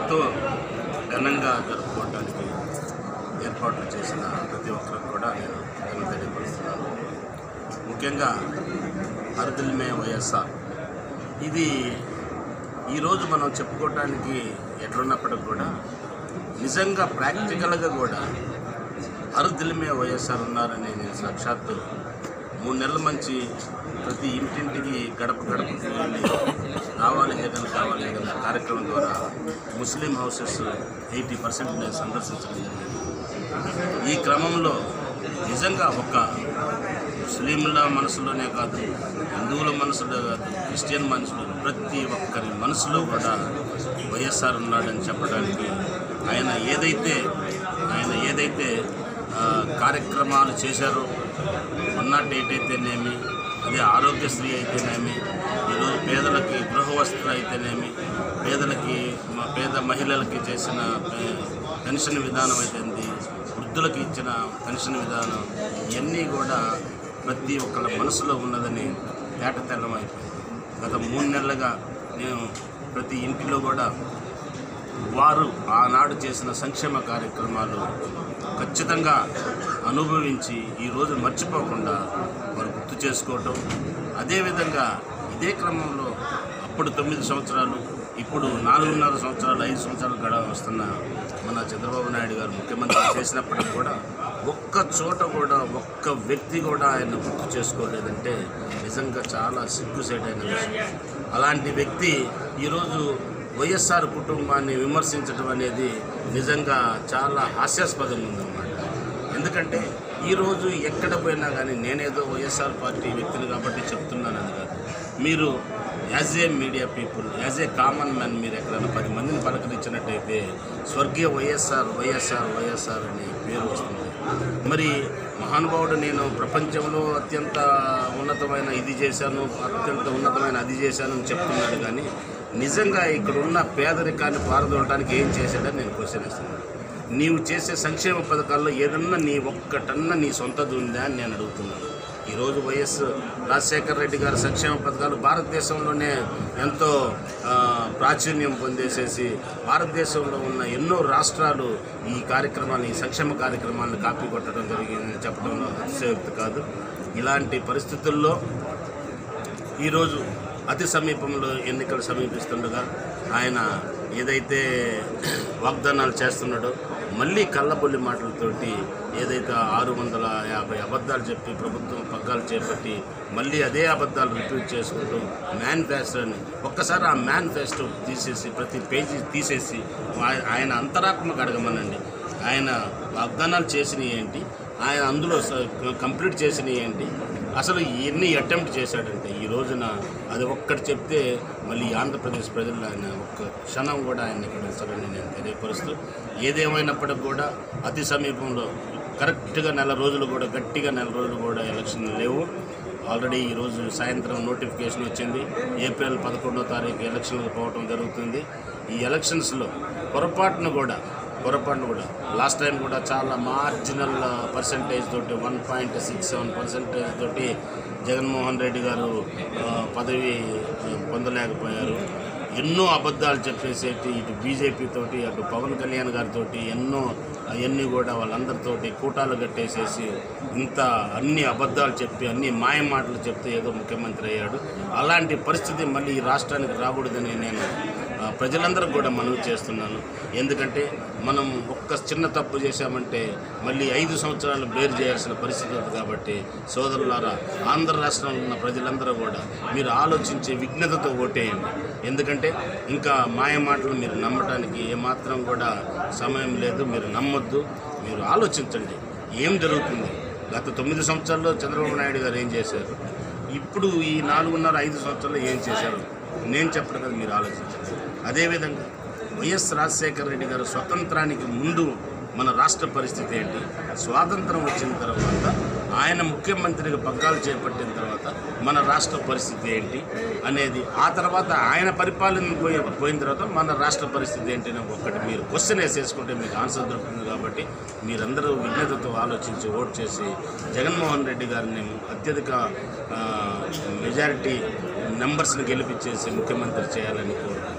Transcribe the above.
ఎంతో ఘనంగా జరుపుకోవడానికి ఏర్పాట్లు చేసిన ప్రతి ఒక్కరికి కూడా నేను ధన్యవాదాలు తెలియపరుస్తున్నాను ముఖ్యంగా అరుదులమే వైఎస్ఆర్ ఇది ఈరోజు మనం చెప్పుకోవటానికి ఎట్లున్నప్పటికి కూడా నిజంగా ప్రాక్టికల్గా కూడా అరుదులమే వైఎస్ఆర్ ఉన్నారని నేను సాక్షాత్తు మూడు నెలల మంచి ప్రతి ఇంటింటికి గడప గడపకి వెళ్ళి రావాలి జగన్ కావాలి జగన్ కార్యక్రమం ద్వారా ముస్లిం హౌసెస్ ఎయిటీ పర్సెంట్ నేను సందర్శించడం జరిగింది ఈ క్రమంలో నిజంగా ఒక ముస్లింల మనసులోనే కాదు హిందువుల మనసులో కాదు క్రిస్టియన్ మనసులో ప్రతి ఒక్కరి మనసులో కూడా వైఎస్ఆర్ ఉన్నాడని చెప్పడానికి ఆయన ఏదైతే ఆయన ఏదైతే ఆ, కార్యక్రమాలు చేశారో వన్ నాట్ ఎయిట్ అయితేనేమి అదే ఆరోగ్యశ్రీ అయితేనేమి ఈరోజు పేదలకి గృహ వసతులు అయితేనేమి పేదలకి మా పేద మహిళలకి చేసిన పె- పెన్షన్ విధానం అయితేంది వృద్ధులకు ఇచ్చిన పెన్షన్ విధానం ఇవన్నీ కూడా ప్రతి ఒక్కళ్ళ మనసులో ఉన్నదని తేట తెల్లమైపోయింది గత మూడు నెలలుగా నేను ప్రతి ఇంటిలో కూడా వారు ఆనాడు చేసిన సంక్షేమ కార్యక్రమాలు ఖచ్చితంగా అనుభవించి ఈరోజు మర్చిపోకుండా వారు గుర్తు చేసుకోవటం అదేవిధంగా ఇదే క్రమంలో అప్పుడు తొమ్మిది సంవత్సరాలు ఇప్పుడు నాలుగున్నర సంవత్సరాలు ఐదు సంవత్సరాలు గడ వస్తున్న మన చంద్రబాబు నాయుడు గారు ముఖ్యమంత్రి చేసినప్పటికీ కూడా ఒక్క చోట కూడా ఒక్క వ్యక్తి కూడా ఆయన గుర్తు చేసుకోలేదంటే నిజంగా చాలా సిగ్గుసేటైన విషయం అలాంటి వ్యక్తి ఈరోజు వైఎస్ఆర్ కుటుంబాన్ని విమర్శించడం అనేది నిజంగా చాలా హాస్యాస్పదంగా ఉందన్నమాట ఎందుకంటే ఈరోజు ఎక్కడ పోయినా కానీ నేనేదో వైఎస్ఆర్ పార్టీ వ్యక్తిని కాబట్టి చెప్తున్నానని కాదు మీరు as a media people as a common man మీరు ఎక్కడైనా పది మందిని పలకరించినట్టయితే స్వర్గీయ వైఎస్ఆర్ వైఎస్ఆర్ వైఎస్ఆర్ అనే పేరు వస్తుంది మరి మహానుభావుడు నేను ప్రపంచంలో అత్యంత ఉన్నతమైన ఇది చేశాను అత్యంత ఉన్నతమైన అది చేశాను అని చెప్తున్నాడు కానీ నిజంగా ఇక్కడ ఉన్న పేదరికాన్ని పారదోలడానికి ఏం చేశాడని నేను క్వశ్చన్ ఇస్తున్నాను నీవు చేసే సంక్షేమ పథకాల్లో ఏదన్నా నీ ఒక్కటన్నా నీ సొంతది ఉందా అని నేను అడుగుతున్నాను ఈరోజు వైఎస్ రాజశేఖర రెడ్డి గారి సంక్షేమ పథకాలు భారతదేశంలోనే ఎంతో ఆ, ప్రాచుర్యం పొందేసేసి భారతదేశంలో ఉన్న ఎన్నో రాష్ట్రాలు ఈ కార్యక్రమాన్ని ఈ సంక్షేమ కార్యక్రమాలను కాపీ కొట్టడం జరిగిందని చెప్పడంలో అతిశయోక్తి కాదు ఇలాంటి పరిస్థితుల్లో ఈరోజు అతి సమీపంలో ఎన్నికలు సమీపిస్తుండగా ఆయన ఏదైతే వాగ్దానాలు చేస్తున్నాడో మళ్ళీ కళ్ళబొల్లి మాటలతోటి ఏదైతే ఆరు వందల యాభై అబద్ధాలు చెప్పి ప్రభుత్వం పగ్గాలు చేపట్టి మళ్ళీ అదే అబద్ధాలు రిపీట్ చేసుకుంటూ మేనిఫెస్టోని ఒక్కసారి ఆ మేనిఫెస్టో తీసేసి ప్రతి పేజీ తీసేసి ఆయ- ఆయన అంతరాత్మకు అడగమనండి ఆయన వాగ్దానాలు చేసినవి ఏంటి ఆయన అందులో స- కంప్లీట్ చేసినవి ఏంటి అసలు ఎన్ని అటెంప్ట్ చేశాడంటే ఈ రోజున అది ఒక్కటి చెప్తే మళ్ళీ ఆంధ్రప్రదేశ్ ప్రజలు ఆయన ఒక్క క్షణం కూడా ఆయన ఇక్కడ ఉంచాలని నేను తెలియపరుస్తూ ఏదేమైనప్పటికి కూడా అతి సమీపంలో కరెక్ట్గా నెల రోజులు కూడా గట్టిగా నెల రోజులు కూడా ఎలక్షన్ లేవు ఆల్రెడీ ఈరోజు సాయంత్రం నోటిఫికేషన్ వచ్చింది ఏప్రిల్ పదకొండో తారీఖు ఎలక్షన్లకు పోవటం జరుగుతుంది ఈ ఎలక్షన్స్లో పొరపాటును కూడా పొరపాటును కూడా లాస్ట్ టైం కూడా చాలా మార్జినల్ పర్సంటేజ్ తోటి one point six seven percentage తోటి జగన్మోహన్ రెడ్డి గారు ఆ, పదవి ఆ, పొందలేకపోయారు ఎన్నో అబద్ధాలు చెప్పేసేటి ఇటు బీజేపీ తోటి అటు పవన్ కళ్యాణ్ గారితో ఎన్నో అవన్నీ కూడా వాళ్ళందరితోటి కూటాలు కట్టేసేసి ఇంత అన్ని అబద్ధాలు చెప్పి అన్ని మాయ మాటలు చెప్తే ఏదో ముఖ్యమంత్రి అయ్యాడు అలాంటి పరిస్థితి మళ్ళీ ఈ రాష్ట్రానికి రాకూడదని నేను ఆ, ప్రజలందరికీ కూడా మనవి చేస్తున్నాను ఎందుకంటే మనం ఒక్క చిన్న తప్పు చేశామంటే మళ్ళీ ఐదు సంవత్సరాలు బేర్ చేయాల్సిన పరిస్థితి ఉంది కాబట్టి సోదరులారా ఆంధ్ర రాష్ట్రంలో ఉన్న ప్రజలందరూ కూడా మీరు ఆలోచించే విఘ్నతతో ఓటేయండి ఎందుకంటే ఇంకా మాయ మాటలు మీరు నమ్మటానికి ఏమాత్రం కూడా సమయం లేదు మీరు నమ్మొద్దు మీరు ఆలోచించండి ఏం జరుగుతుంది గత తొమ్మిది సంవత్సరాల్లో చంద్రబాబు నాయుడు గారు ఏం చేశారు ఇప్పుడు ఈ నాలుగున్నర ఐదు సంవత్సరాల్లో ఏం చేశారు నేను చెప్పడం కదా మీరు ఆలోచించండి అదేవిధంగా వైఎస్ రాజశేఖర రెడ్డి గారు స్వతంత్రానికి ముందు మన రాష్ట్ర పరిస్థితి ఏంటి స్వాతంత్రం వచ్చిన తర్వాత ఆయన ముఖ్యమంత్రిగా పగ్గాలు చేపట్టిన తర్వాత మన రాష్ట్ర పరిస్థితి ఏంటి అనేది ఆ తర్వాత ఆయన పరిపాలన పోయి పోయిన తర్వాత మన రాష్ట్ర పరిస్థితి ఏంటి అని ఒకటి మీరు క్వశ్చన్ వేసేసుకుంటే మీకు ఆన్సర్ దొరుకుతుంది కాబట్టి మీరందరూ విజ్ఞతతో ఆలోచించి ఓట్ చేసి జగన్మోహన్ రెడ్డి గారిని అత్యధిక ఆ, మెజారిటీ నెంబర్స్ని గెలిపించేసి ముఖ్యమంత్రి చేయాలని కోరుకుంటున్నాను